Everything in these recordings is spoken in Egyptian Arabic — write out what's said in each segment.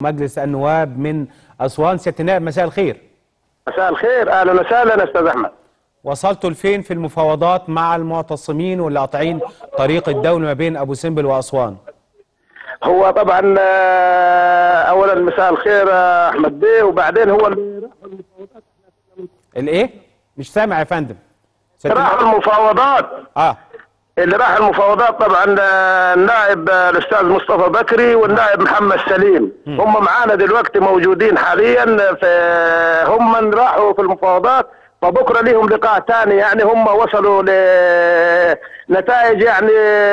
مجلس النواب من أسوان سيادة النائب مساء الخير مساء الخير اهلا وسهلا استاذ احمد وصلتوا لفين في المفاوضات مع المعتصمين واللي قاطعين طريق الدولة ما بين أبو سمبل وأسوان هو طبعا آه، اولا مساء الخير آه، احمد بيه وبعدين هو اللي الإيه؟ مش سامع يا فندم سيادة راح النائب- المفاوضات آه اللي راح المفاوضات طبعا آه، النائب آه، الاستاذ مصطفى بكري والنائب محمد سليم هم معانا دلوقتي موجودين حاليا في هم من راحوا في المفاوضات فبكره ليهم لقاء ثاني يعني هم وصلوا لنتائج يعني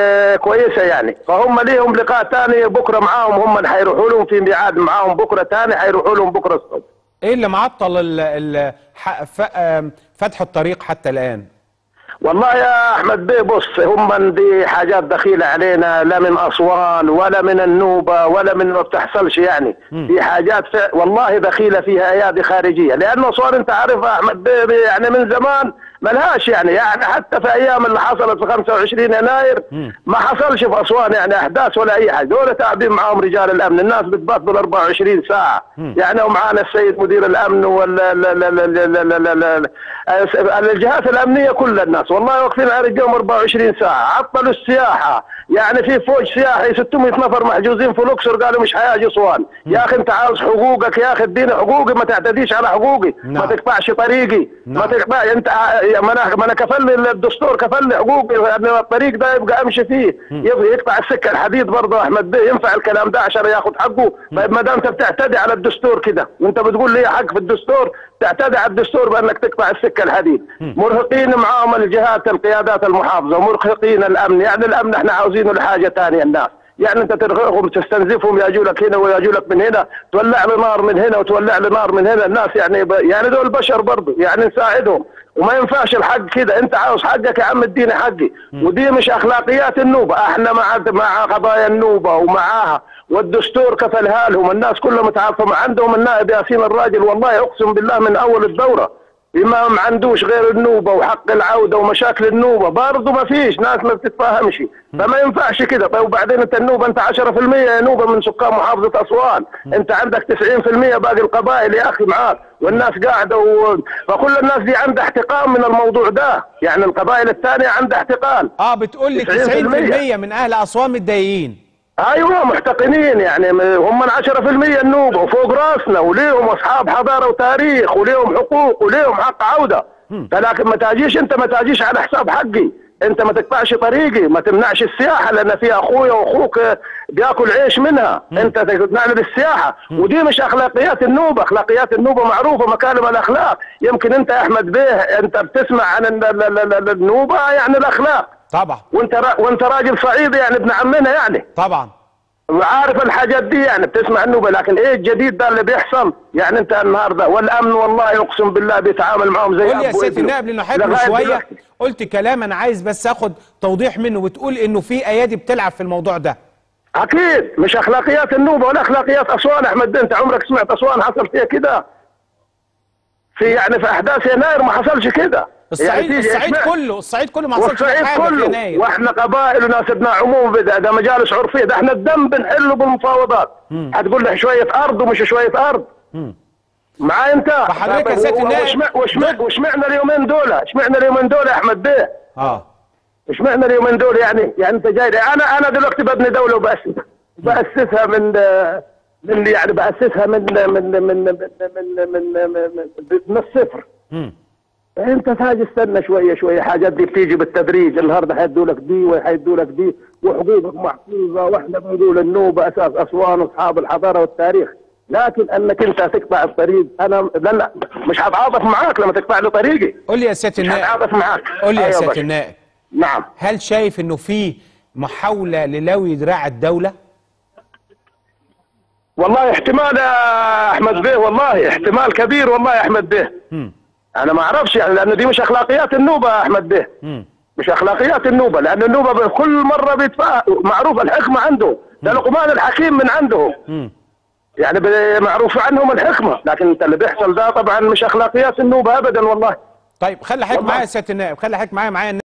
كويسه يعني فهم ليهم لقاء ثاني بكره معاهم هم اللي حيروحوا لهم في ميعاد معاهم بكره ثاني حيروحوا لهم بكره الصبح إيه اللي معطل ال ال ح- ف- آم، فتح الطريق حتى الآن؟ والله يا احمد بيه بص هم دي حاجات دخيله علينا لا من اسوان ولا من النوبه ولا من ما بتحصلش يعني في حاجات ف... والله دخيله فيها ايادي خارجيه لان اسوان انت عارف يا احمد بيه بيه يعني من زمان ملهاش يعني يعني حتى في ايام اللي حصلت في 25 يناير ما حصلش في اسوان يعني احداث ولا اي حاجه دول تعبين معاهم رجال الامن الناس بتبات بال 24 ساعه يعني ومعانا السيد مدير الامن ولا لا لا لا لا لا لا لا لا الجهات الامنيه كل الناس والله واقفين على رجلهم 24 ساعه عطلوا السياحه يعني في فوج سياحي 600 نفر محجوزين في الاقصر قالوا مش حياجي اسوان يا اخي انت عاوز حقوقك يا اخي اديني حقوقي ما تعتديش على حقوقي ما نعم. تقطعش طريقي ما نعم. تقطع انت ع- ما انا ما انا كفل لي الدستور كفل لي حقوقي ان الطريق ده يبقى امشي فيه يبقى يقطع السكه الحديد برضه يا احمد بيه ينفع الكلام ده عشان ياخذ حقه طيب ما دام انت بتعتدي على الدستور كده وانت بتقول لي حق في الدستور تعتدي على الدستور بانك تقطع السكه الحديد مرهقين معاهم الجهات القيادات المحافظه مرهقين الامن يعني الامن احنا عاوزينه لحاجه ثانيه الناس يعني انت ترهقهم تستنزفهم يجوا لك هنا ويجوا لك من هنا تولع لي نار من هنا وتولع لي نار من هنا الناس يعني ب... يعني دول بشر برضه يعني نساعدهم وما ينفعش الحق كده انت عاوز حقك يا عم اديني حقي ودي مش اخلاقيات النوبه احنا مع مع قضايا النوبه ومعاها والدستور كفلها لهم الناس كلها متعاطفه عندهم النائب ياسين الراجل والله اقسم بالله من اول الدوره بما ما عندوش غير النوبة وحق العودة ومشاكل النوبة برضه ما فيش ناس ما بتتفاهمش فما ينفعش كده طيب وبعدين انت النوبة انت 10% يا نوبة من سكان محافظة أسوان انت عندك 90% باقي القبائل يا أخي معاك والناس قاعدة و... فكل الناس دي عندها احتقان من الموضوع ده يعني القبائل الثانية عندها احتقان آه بتقول لي 90% من أهل أسوان متضايقين ايوه محتقنين يعني م- هم من 10% النوبه وفوق راسنا وليهم اصحاب حضاره وتاريخ وليهم حقوق وليهم حق عوده فلكن ما تاجيش انت ما تاجيش على حساب حقي انت ما تقطعش طريقي ما تمنعش السياحه لان في اخويا واخوك آه، بياكل عيش منها انت تمنع لي السياحه ودي مش اخلاقيات النوبه اخلاقيات النوبه معروفه مكارم الاخلاق يمكن انت يا احمد بيه انت بتسمع عن ال- ال- ال- ال- النوبه يعني الاخلاق طبعا وانت را وانت راجل صعيدي يعني ابن عمنا يعني طبعا وعارف الحاجات دي يعني بتسمع النوبه لكن ايه الجديد ده اللي بيحصل يعني انت النهارده والامن والله اقسم بالله بيتعامل معهم زي قول لي يا أبو سيادة ابنه. النائب لأنه حضرتك من لغاية شوية دلوقتي. قلت كلام أنا عايز بس آخد توضيح منه بتقول إنه في أيادي بتلعب في الموضوع ده اكيد مش اخلاقيات النوبه ولا اخلاقيات اسوان احمد انت عمرك سمعت اسوان حصل فيها كده في يعني في احداث يناير ما حصلش كده الصعيد يعني تيجي الصعيد اسمع- كله الصعيد كله ما حصلش فيه والصعيد حاجة في كله يناير واحنا قبائل وناس ابناء عموم ده, ده مجالس عرفيه ده احنا الدم بنحله بالمفاوضات هتقول لي شويه ارض ومش شويه ارض معايا انت فحضرتك يا طب سيادة و- النائب واشمع- واشمع- ضد- واشمعنا اليومين دول اشمعنا اليومين دول يا احمد بيه آه اشمعنا اليومين دول يعني يعني انت جاي انا انا دلوقتي ببني دوله وباسسها باسسها من من يعني باسسها من من من من من من, من, من, من الصفر مم. انت تاجي استنى شويه شويه حاجات دي بتيجي بالتدريج النهارده حيدوا لك دي وحيدوا لك دي وحقوقك محفوظه واحنا بنقول النوبه اساس اسوان واصحاب الحضاره والتاريخ لكن انك انت تقطع الطريق انا لا لا مش هتعاطف معاك لما تقطع لي طريقي قول لي يا سيادة مش النائب هتعاطف معاك قول لي يا أيوة سيادة باشا. النائب نعم هل شايف انه في محاولة للوي دراع الدولة؟ والله احتمال يا احمد بيه والله احتمال كبير والله يا احمد بيه مم. انا ما اعرفش يعني لانه دي مش اخلاقيات النوبه يا احمد بيه مم. مش اخلاقيات النوبه لان النوبه كل مره بيتفا معروف الحكمه عندهم ده لقمان الحكيم من عندهم مم. يعني ب- معروف عنهم الحكمه لكن انت اللي بيحصل ده طبعا مش اخلاقيات النوبه ابدا والله طيب خلي حضرتك والله. معايا يا سيادة النائب خلي حضرتك معايا معايا